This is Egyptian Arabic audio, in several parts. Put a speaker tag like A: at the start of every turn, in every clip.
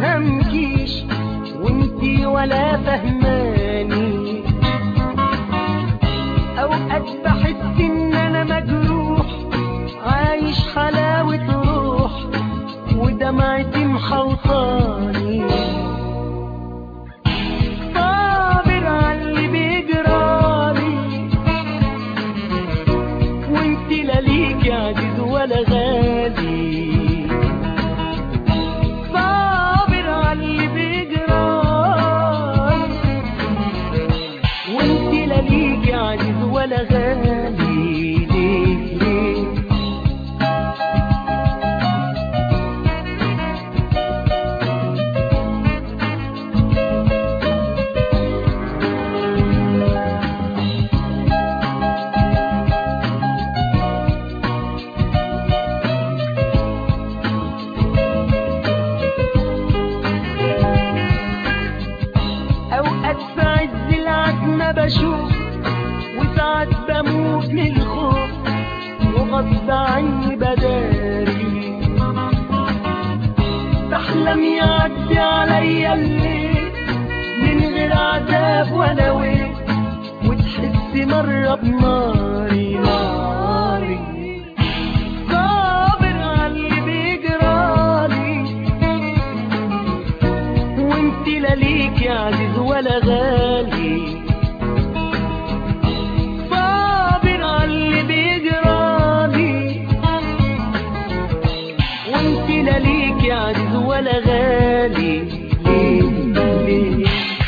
A: بفهمكيش وانتي ولا فهماني اوقات بحس ان انا مجروح عايش حلاوة روح ودمعتي محوطاني صابر على اللي بيجرالي وانتي لا ليكي عزيز ولا غالي صابر على اللي بيجرالي وانتي لا ليكي عزيز ولا غالي ليه ليه اوقات في عز العتمة بشوف وساعات بموت من الخوف وغصب عني بداري بحلم يعدي عليا الليل من غير عذاب ولا ويل وتحس مرة بناري ناري صابر على اللي بيجرالي وانت لا ليكي عزيز ولا غالي صابر على اللي بيجرالي وانت لا ليكي عزيز ولا غالي ليه ليه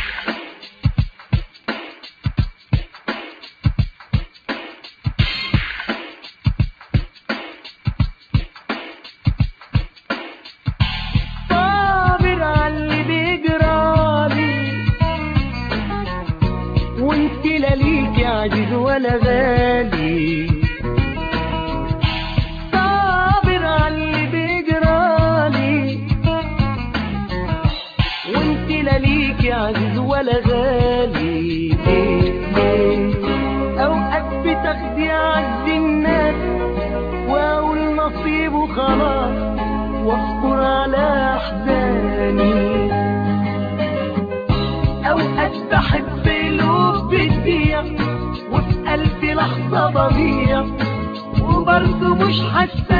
A: صابر على اللي بيجرالي وانت لا ليكي عزيز ولا غالي صابر على اللي بيجرالي وانت لا ليكي عزيز ولا غالي ليه ليه اوقات بتاخدي عز الناس واقول نصيب وخلاص واصبر على احزاني اوقات بحب قلوب بتضيع وفي قلبي لحظه بضيع وبرضه مش حاسه